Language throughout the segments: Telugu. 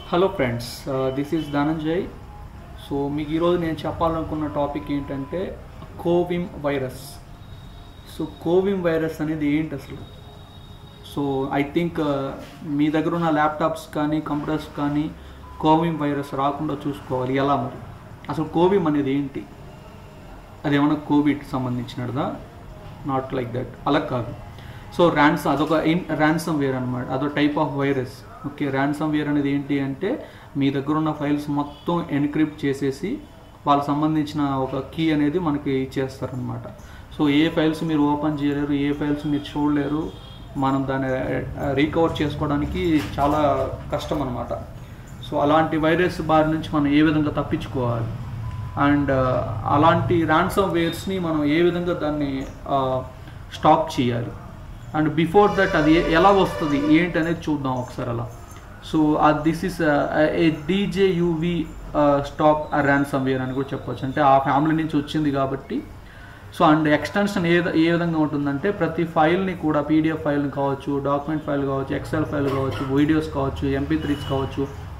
hello friends this is Dhananjay so మీకు ఈరోజు నేను చెప్పాలనుకున్న టాపిక్ ఏంటంటే కోవిమ్ వైరస్ సో కోవిమ్ వైరస్ అనేది ఏంటి అసలు సో ఐ థింక్ మీ దగ్గర ఉన్న ల్యాప్టాప్స్ కానీ కంప్యూటర్స్ కానీ కోవిమ్ వైరస్ రాకుండా చూసుకోవాలి ఎలా మరి అసలు కోవిమ్ అనేది ఏంటి అది ఏమైనా కోవిడ్ సంబంధించినదా నాట్ లైక్ దట్ అలా కాదు సో ర్యాన్సమ్ అదొక ఇన్ ర్యాన్సమ్ వేర్ అనమాట అదొక type of virus okay ransomware అనేది ఏంటి అంటే మీ దగ్గర ఉన్న ఫైల్స్ మొత్తం ఎన్క్రిప్ట్ చేసేసి వాళ్ళకి సంబంధించిన ఒక కీ అనేది మనకి ఇచ్చేస్తారనమాట సో ఏ ఫైల్స్ మీరు ఓపెన్ చేయలేరు ఏ ఫైల్స్ మీరు చూడలేరు మనం దాన్ని రీకవర్ చేసుకోవడానికి చాలా కష్టం అనమాట సో అలాంటి వైరస్ బారి నుంచి మనం ఏ విధంగా తప్పించుకోవాలి అండ్ అలాంటి ర్యాన్సమ్ వేర్స్ని మనం ఏ విధంగా దాన్ని స్టాప్ చేయాలి అండ్ బిఫోర్ దట్ అది ఏ- ఎలా వస్తుంది ఏంటి అనేది చూద్దాం ఒకసారి అలా so this is a DJVU stop ransomware అని కూడా చెప్పొచ్చు అంటే ఆ ఫ్యామిలీ నుంచి వచ్చింది కాబట్టి సో అండ్ ఎక్స్టెన్షన్ ఏ ఏ విధంగా ఉంటుందంటే ప్రతి ఫైల్ని కూడా పీడిఎఫ్ ఫైల్ని కావచ్చు డాక్యుమెంట్ ఫైల్ కావచ్చు ఎక్సెల్ ఫైల్ కావచ్చు వీడియోస్ కావచ్చు ఎంపీ త్రీస్ కావచ్చు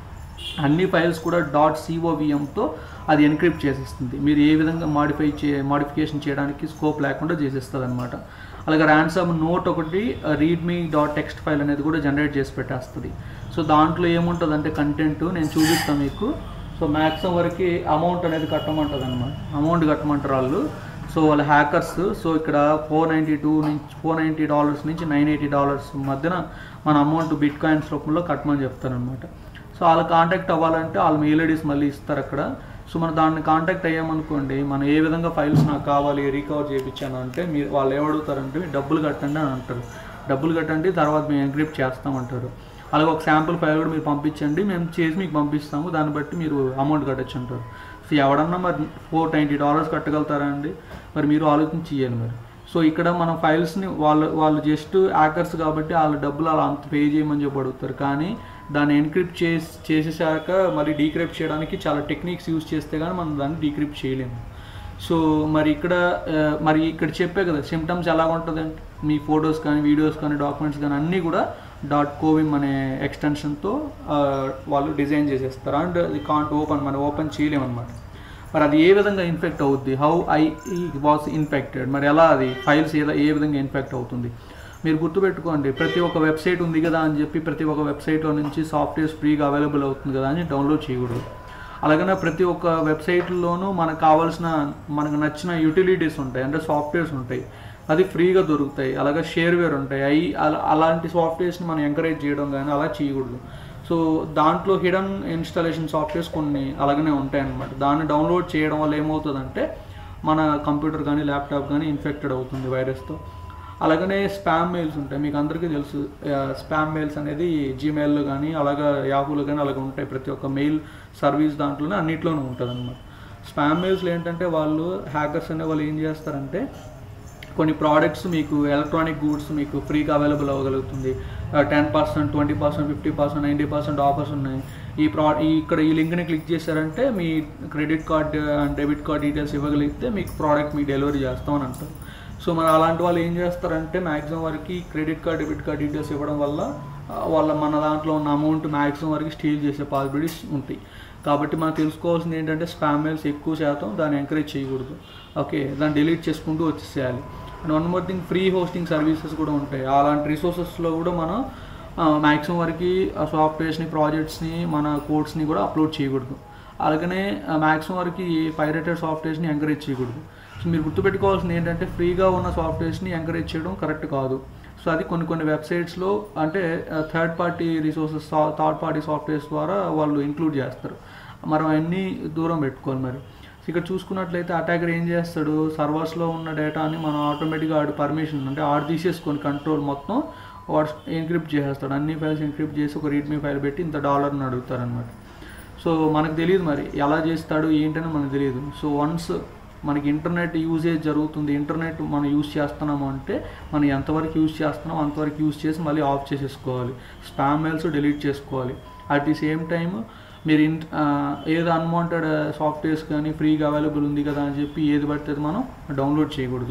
అన్ని ఫైల్స్ కూడా డాట్ సిఓవిఎంతో అది ఎన్క్రిప్ట్ చేసేస్తుంది మీరు ఏ విధంగా మాడిఫై చే మాడిఫికేషన్ చేయడానికి స్కోప్ లేకుండా చేసేస్తుంది అనమాట అలాగే ర్యాన్సమ్ నోట్ ఒకటి రీడ్మీ డాట్ టెక్స్ట్ ఫైల్ అనేది కూడా జనరేట్ చేసి పెట్టేస్తుంది సో దాంట్లో ఏముంటుంది అంటే కంటెంట్ నేను చూపిస్తాను మీకు సో మ్యాక్సిమం వరకు అమౌంట్ అనేది కట్టమంటుంది అనమాట అమౌంట్ కట్టమంటారు వాళ్ళు సో వాళ్ళ హ్యాకర్స్ సో ఇక్కడ ఫోర్ నైంటీ టూ నుంచి ఫోర్ నైంటీ డాలర్స్ నుంచి నైన్ ఎయిటీ డాలర్స్ మధ్యన మన అమౌంట్ బిట్ కాయిన్స్ రూపంలో కట్టమని చెప్తారనమాట సో వాళ్ళ కాంటాక్ట్ అవ్వాలంటే వాళ్ళ మెయిల్ ఐడీస్ మళ్ళీ ఇస్తారు అక్కడ సో మనం దాన్ని కాంటాక్ట్ అయ్యామనుకోండి మనం ఏ విధంగా ఫైల్స్ నాకు కావాలి రీకవర్ చేయించాను అంటే మీరు వాళ్ళు ఏమడుగుతారంటే మీరు డబ్బులు కట్టండి అని అంటారు డబ్బులు కట్టండి తర్వాత మేము ఎన్క్రిప్ట్ చేస్తామంటారు అలాగే ఒక శాంపుల్ ఫైల్ కూడా మీరు పంపించండి మేము చేసి మీకు పంపిస్తాము దాన్ని బట్టి మీరు అమౌంట్ కట్టచ్చు అంటారు సో ఎవడన్నా మరి ఫోర్ నైంటీ డాలర్స్ కట్టగలుగుతారా అండి మరి మీరు ఆలోచించి ఇవ్వాలి మరి సో ఇక్కడ మనం ఫైల్స్ని వాళ్ళు వాళ్ళు జస్ట్ హ్యాకర్స్ కాబట్టి వాళ్ళ డబ్బులు అలా అంత పే చేయమని చెప్పి అడుగుతారు కానీ దాన్ని ఎన్క్రిప్ట్ చేసి చేసేసాక మళ్ళీ డీక్రిప్ట్ చేయడానికి చాలా టెక్నిక్స్ యూజ్ చేస్తే కానీ మనం దాన్ని డీక్రిప్ట్ చేయలేము సో మరి ఇక్కడ ఆ, మరి ఇక్కడ చెప్పే కదా సిమ్టమ్స్ ఎలా ఉంటుంది అంటే మీ ఫొటోస్ కానీ వీడియోస్ కానీ డాక్యుమెంట్స్ కానీ అన్నీ కూడా డాట్ కోవిమ్ అనే ఎక్స్టెన్షన్తో వాళ్ళు డిజైన్ చేసేస్తారు అండ్ అది కాంట్ ఓపెన్ మనం ఓపెన్ చేయలేమన్నమాట మరి అది ఏ విధంగా ఇన్ఫెక్ట్ అవుద్ది హౌ ఐ వాస్ ఇన్ఫెక్టెడ్ మరి ఎలా అది ఫైల్స్ ఏ ఏ విధంగా ఇన్ఫెక్ట్ అవుతుంది మీరు గుర్తుపెట్టుకోండి ప్రతి ఒక్క వెబ్సైట్ ఉంది కదా అని చెప్పి ప్రతి ఒక్క వెబ్సైట్లో నుంచి సాఫ్ట్వేర్స్ ఫ్రీగా అవైలబుల్ అవుతుంది కదా అని డౌన్లోడ్ చేయకూడదు అలాగనే ప్రతి ఒక్క వెబ్సైట్లోనూ మనకు కావాల్సిన మనకు నచ్చిన యూటిలిటీస్ ఉంటాయి అంటే సాఫ్ట్వేర్స్ ఉంటాయి అది ఫ్రీగా దొరుకుతాయి అలాగే షేర్వేర్ ఉంటాయి అవి అలా అలాంటి సాఫ్ట్వేర్స్ని మనం ఎంకరేజ్ చేయడం కానీ అలా చేయకూడదు సో దాంట్లో హిడెన్ ఇన్స్టాలేషన్ సాఫ్ట్వేర్స్ కొన్ని అలాగనే ఉంటాయి అన్నమాట దాన్ని డౌన్లోడ్ చేయడం వల్ల ఏమవుతుందంటే మన కంప్యూటర్ కానీ ల్యాప్టాప్ కానీ ఇన్ఫెక్టెడ్ అవుతుంది వైరస్తో అలాగనే స్పామ్ మెయిల్స్ ఉంటాయి మీకు అందరికీ తెలుసు స్పామ్ మెయిల్స్ అనేది జీమెయిల్లో కానీ అలాగా యాహూలో కానీ అలాగ ఉంటాయి ప్రతి ఒక్క మెయిల్ సర్వీస్ దాంట్లోనే అన్నిట్లోనూ ఉంటుంది అనమాట స్పామ్ మెయిల్స్లో ఏంటంటే వాళ్ళు హ్యాకర్స్ అనే వాళ్ళు ఏం చేస్తారంటే కొన్ని ప్రోడక్ట్స్ మీకు ఎలక్ట్రానిక్ గూడ్స్ మీకు ఫ్రీగా అవైలబుల్ అవ్వగలుగుతుంది ten percent twenty percent fifty percent ninety percent offers ఉన్నాయి ఈ ప్రా ఈ ఇక్కడ ఈ లింక్ని క్లిక్ చేశారంటే మీ credit card and debit card details ఇవ్వగలిగితే మీకు ప్రోడక్ట్ మీకు డెలివరీ చేస్తామని అంటారు సో మరి అలాంటి వాళ్ళు ఏం చేస్తారంటే మ్యాక్సిమం వరకు credit card debit card details ఇవ్వడం వల్ల ఆ, వాళ్ళ మన దాంట్లో ఉన్న అమౌంట్ మ్యాక్సిమం వరకు స్టీల్ చేసే పాసిబిలిటీస్ ఉంటాయి కాబట్టి మనం తెలుసుకోవాల్సింది ఏంటంటే స్పామ్ మెయిల్స్ ఎక్కువ శాతం దాన్ని ఎంకరేజ్ చేయకూడదు ఓకే దాన్ని డిలీట్ చేసుకుంటూ వచ్చేసేయాలి and one more thing free hosting services కూడా ఉంటాయి అలాంటి రిసోర్సెస్లో కూడా మనం మ్యాక్సిమం వరకు ఆ సాఫ్ట్వేర్స్ని ప్రాజెక్ట్స్ని మన కోడ్స్ని కూడా అప్లోడ్ చేయకూడదు అలాగనే మ్యాక్సిమం వరకు ఈ పైరేటెడ్ సాఫ్ట్వేర్స్ని ఎంకరేజ్ చేయకూడదు సో మీరు గుర్తుపెట్టుకోవాల్సింది ఏంటంటే ఫ్రీగా ఉన్న సాఫ్ట్వేర్స్ని ఎంకరేజ్ చేయడం కరెక్ట్ కాదు సో అది కొన్ని కొన్ని వెబ్సైట్స్లో అంటే third party resources third party softwares ద్వారా వాళ్ళు ఇంక్లూడ్ చేస్తారు మనం అన్నీ దూరం పెట్టుకోవాలి మరి సో ఇక్కడ చూసుకున్నట్లయితే అటాకర్ ఏం చేస్తాడు సర్వర్స్లో ఉన్న డేటాని మనం ఆటోమేటిక్గా ఆడు పర్మిషన్ అంటే ఆడు తీసేసుకొని కంట్రోల్ మొత్తం వాడు ఎన్క్రిప్ట్ చేసేస్తాడు అన్ని ఫైల్స్ ఎన్క్రిప్ట్ చేసి ఒక రీడ్మీ ఫైల్ పెట్టి ఇంత డాలర్ని అడుగుతారనమాట సో మనకు తెలియదు మరి ఎలా చేస్తాడు ఏంటని మనకు తెలియదు సో వన్స్ మనకి ఇంటర్నెట్ యూజేజ్ జరుగుతుంది ఇంటర్నెట్ మనం యూజ్ చేస్తున్నాము అంటే మనం ఎంతవరకు యూజ్ చేస్తున్నామో అంతవరకు యూజ్ చేసి మళ్ళీ ఆఫ్ చేసేసుకోవాలి స్పామ్ మెయిల్స్ డిలీట్ చేసుకోవాలి అట్ ది సేమ్ టైం మీరు ఇన్ ఏదో అన్వాంటెడ్ సాఫ్ట్వేర్స్ కానీ ఫ్రీగా అవైలబుల్ ఉంది కదా అని చెప్పి ఏది పడితే అది మనం డౌన్లోడ్ చేయకూడదు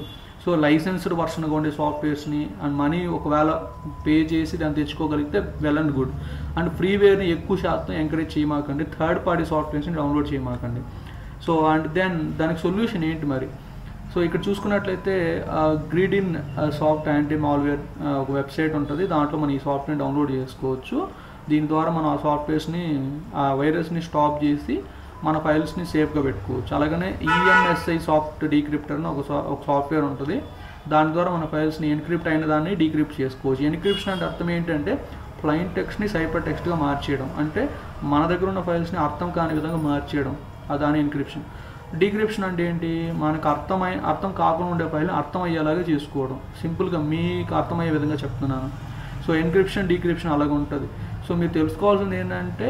సో లైసెన్స్డ్ వర్షన్గా ఉండే సాఫ్ట్వేర్స్ని అండ్ మనీ ఒకవేళ పే చేసి దాన్ని తెచ్చుకోగలిగితే వెల్ అండ్ గుడ్ అండ్ ఫ్రీవేర్ని ఎక్కువ శాతం ఎంకరేజ్ చేయమాకండి థర్డ్ పార్టీ సాఫ్ట్వేర్స్ని డౌన్లోడ్ చేయమాకండి సో అండ్ దెన్ దానికి సొల్యూషన్ ఏంటి మరి సో ఇక్కడ చూసుకున్నట్లయితే GridinSoft anti malware ఒక వెబ్సైట్ ఉంటుంది దాంట్లో మనం ఈ సాఫ్ట్వేర్ డౌన్లోడ్ చేసుకోవచ్చు దీని ద్వారా మనం ఆ సాఫ్ట్వేర్స్ని ఆ వైరస్ని స్టాప్ చేసి మన ఫైల్స్ని సేఫ్గా పెట్టుకోవచ్చు అలాగనే ఈఎంఎస్ఐ సాఫ్ట్ డీక్రిప్టర్ అని ఒక సా- ఒక సాఫ్ట్వేర్ ఉంటుంది దాని ద్వారా మన ఫైల్స్ని ఎన్క్రిప్ట్ అయిన దాన్ని డీక్రిప్ట్ చేసుకోవచ్చు ఎన్క్రిప్షన్ అంటే అర్థం ఏంటంటే ప్లైన్ టెక్స్ట్ని సైపర్ టెక్స్ట్గా మార్చేయడం అంటే మన దగ్గర ఉన్న ఫైల్స్ని అర్థం కాని విధంగా మార్చేయడం ఆ దాని ఎన్క్రిప్షన్ డీక్రిప్షన్ అంటే ఏంటి మనకు అర్థమై అర్థం కాకుండా ఉండే ఫైల్ని అర్థం అయ్యేలాగా చేసుకోవడం సింపుల్గా మీకు అర్థమయ్యే విధంగా చెప్తున్నాను సో ఎన్క్రిప్షన్ డీక్రిప్షన్ అలాగే ఉంటుంది సో మీరు తెలుసుకోవాల్సింది ఏంటంటే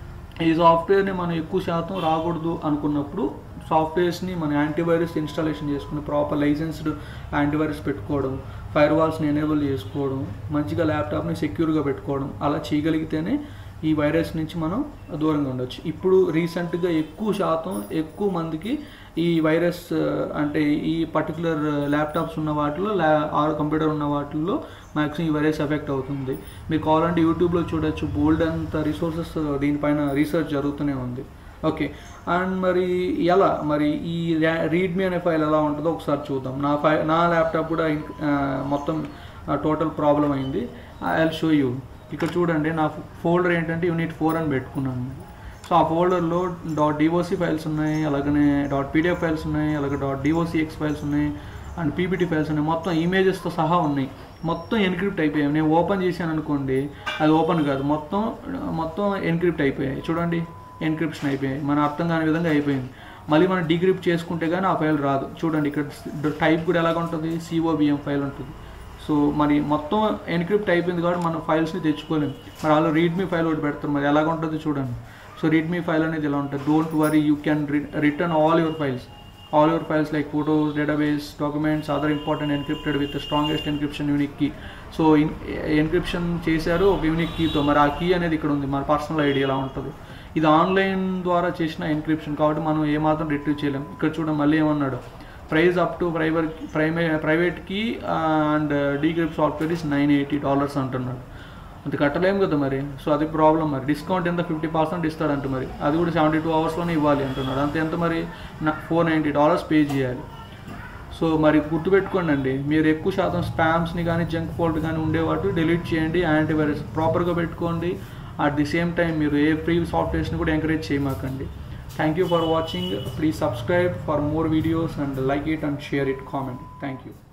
ఈ సాఫ్ట్వేర్ని మనం ఎక్కువ శాతం రాకూడదు అనుకున్నప్పుడు సాఫ్ట్వేర్స్ని మన యాంటీవైరస్ ఇన్స్టాలేషన్ చేసుకుని ప్రాపర్ లైసెన్స్డ్ యాంటీవైరస్ పెట్టుకోవడం ఫైర్ వాల్స్ని ఎనేబుల్ చేసుకోవడం మంచిగా ల్యాప్టాప్ని సెక్యూర్గా పెట్టుకోవడం అలా చేయగలిగితేనే ఈ వైరస్ నుంచి మనం దూరంగా ఉండొచ్చు ఇప్పుడు రీసెంట్గా ఎక్కువ శాతం ఎక్కువ మందికి ఈ వైరస్ ఆ, అంటే ఈ పర్టికులర్ ల్యాప్టాప్స్ ఉన్న వాటిలో ల్యా ఆర్ కంప్యూటర్ ఉన్న వాటిల్లో మ్యాక్సిమం ఈ వైరస్ ఎఫెక్ట్ అవుతుంది మీరు కావాలంటే యూట్యూబ్లో చూడొచ్చు బోల్డ్ అంత రిసోర్సెస్ దీనిపైన రీసెర్చ్ జరుగుతూనే ఉంది ఓకే అండ్ మరి ఎలా మరి ఈ రీడ్మీ అనే ఫైల్ ఎలా ఉంటుందో ఒకసారి చూద్దాం నా ఫై నా ల్యాప్టాప్ కూడా ఇన్- ఆ, మొత్తం టోటల్ ప్రాబ్లం అయింది ఐ షో యూ ఇక్కడ చూడండి నా ఫోల్డర్ ఏంటంటే యూనిట్ ఫోర్ అని పెట్టుకున్నాను సో ఆ ఫోల్డర్లో డాట్ డిఓసి ఫైల్స్ ఉన్నాయి అలాగనే డాట్ పీడిఎఫ్ ఫైల్స్ ఉన్నాయి అలాగే డాట్ డిఓసిఎక్స్ ఫైల్స్ ఉన్నాయి అండ్ పీపీటీ ఫైల్స్ ఉన్నాయి మొత్తం ఇమేజెస్తో సహా ఉన్నాయి మొత్తం ఎన్క్రిప్ట్ అయిపోయాయి నేను ఓపెన్ చేశాను అనుకోండి అది ఓపెన్ కాదు మొత్తం మొత్తం ఎన్క్రిప్ట్ అయిపోయాయి చూడండి ఎన్క్రిప్షన్ అయిపోయాయి మన అర్థం కాని విధంగా అయిపోయింది మళ్ళీ మనం డీక్రిప్ట్ చేసుకుంటే కానీ ఆ ఫైల్ రాదు చూడండి ఇక్కడ టైప్ కూడా ఎలాగ ఉంటుంది సిఓబిఎం ఫైల్ ఉంటుంది సో మరి మొత్తం ఎన్క్రిప్ట్ అయిపోయింది కాబట్టి మనం ఫైల్స్ని తెచ్చుకోలేము మరి వాళ్ళు రీడ్మీ ఫైల్ ఒకటి పెడతారు మరి ఎలాగ ఉంటుంది చూడండి సో రీడ్మీ ఫైల్ అనేది ఇలా ఉంటుంది don't worry you can return all your files all your files like photos database documents other important encrypted with strongest encryption unique key so encryption చేశారు ఒక యూనిక్ కీతో మరి ఆ కీ అనేది ఇక్కడ ఉంది మన పర్సనల్ ఐడి ఎలా ఉంటుంది ఇది ఆన్లైన్ ద్వారా చేసిన ఎన్క్రిప్షన్ కాబట్టి మనం ఏమాత్రం రిట్రీవ్ చేయలేం ఇక్కడ చూడండి మళ్ళీ ఏమన్నాడు ప్రైస్ అప్ టు ప్రైవర్ ప్రైమే ప్రైవేట్కి and decrypt software is nine eighty dollars అంటున్నాడు అంత కట్టలేం కదా మరి సో అది ప్రాబ్లం మరి డిస్కౌంట్ ఎంత ఫిఫ్టీ పర్సెంట్ ఇస్తాడంట మరి అది కూడా సెవెంటీ టూ అవర్స్లోనే ఇవ్వాలి అంటున్నాడు అంత ఎంత మరి ఫోర్ నైంటీ డాలర్స్ పే చేయాలి సో మరి గుర్తుపెట్టుకోండి అండి మీరు ఎక్కువ శాతం స్పామ్స్ని కానీ జంక్ ఫోల్డ్ కానీ ఉండేవాటి డిలీట్ చేయండి యాంటీవైరస్ ప్రాపర్గా పెట్టుకోండి అట్ ది సేమ్ టైం మీరు ఏ ఫ్రీ సాఫ్ట్వేర్స్ని కూడా ఎంకరేజ్ చేయమాకండి thank you for watching please subscribe for more videos and like it and share it comment thank you